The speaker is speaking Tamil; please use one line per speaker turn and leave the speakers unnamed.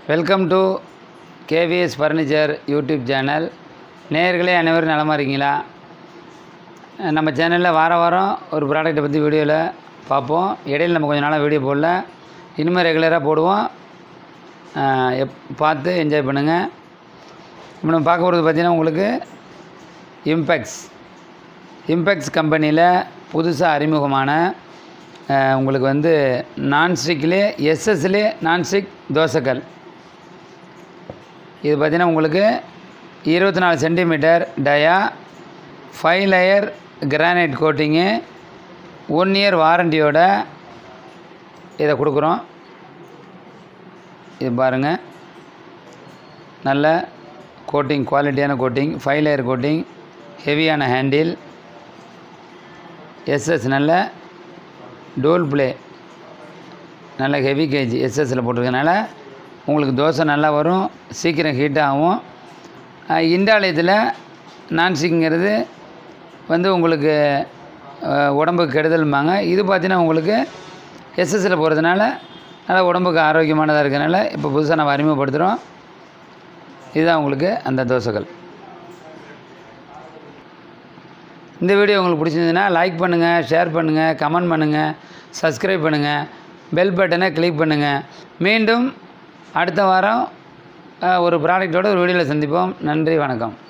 welcome to KVS furniture YouTube channel நேயர்களே அனைவரும் நலமாக இருக்கீங்களா அஹ் நம்ம சேனலில் வார வாரம் ஒரு ப்ராடக்ட்டை பற்றி வீடியோவில் பார்ப்போம் இடையில நம்ம கொஞ்ச நாளாக வீடியோ போடல இனிமேல் ரெகுலராக போடுவோம் அஹ் எப் பார்த்து என்ஜாய் பண்ணுங்கள் இப்போ நம்ம பார்க்க போகிறது பார்த்திங்கன்னா உங்களுக்கு இம்பெக்ஸ் இம்பெக்ஸ் கம்பெனியில் புதுசாக அறிமுகமான அஹ், உங்களுக்கு வந்து நான்ஸ்டிக்லே எஸ்எஸ்லே நான்ஸ்டிக் தோசைக்கல் இது பார்த்திங்கன்னா உங்களுக்கு இருபத்தி நாலு centimetre dia five layer granite coating one year வாரண்டியோட இதை கொடுக்குறோம் இது பாருங்கள் நல்ல கோட்டிங் குவாலிட்டியான கோட்டிங் ஃபைவ் லேயர் கோட்டிங் ஹெவியான ஹேண்டில் எஸ்எஸ் நல்ல டோல் ப்ளே நல்ல ஹெவி கேஜி எஸ்எஸ்சில் போட்டிருக்கனால உங்களுக்கு தோசை நல்லா வரும் சீக்கிரம் ஹீட் ஆகும் அஹ் இண்டாலயத்தில் நான்ஸ்டிக்ங்கிறது வந்து உங்களுக்கு அஹ், உடம்புக்கு கெடுதல்பாங்க இது பார்த்தீங்கன்னா உங்களுக்கு எஸ்எஸ்சில் போகிறதுனால நல்லா உடம்புக்கு ஆரோக்கியமானதாக இருக்கனால இப்போ புதுசாக நம்ம அறிமுகப்படுத்துகிறோம் இதுதான் உங்களுக்கு அந்த தோசைகள் இந்த வீடியோ உங்களுக்கு பிடிச்சிருந்ததுன்னா லைக் பண்ணுங்கள் ஷேர் பண்ணுங்கள் கமெண்ட் பண்ணுங்கள் சப்ஸ்கிரைப் பண்ணுங்கள் பெல் பட்டனை கிளிக் பண்ணுங்கள் மீண்டும் அடுத்த வாரம் அஹ், ஒரு ப்ராடக்டோட ஒரு வீடியோவில் சந்திப்போம் நன்றி வணக்கம்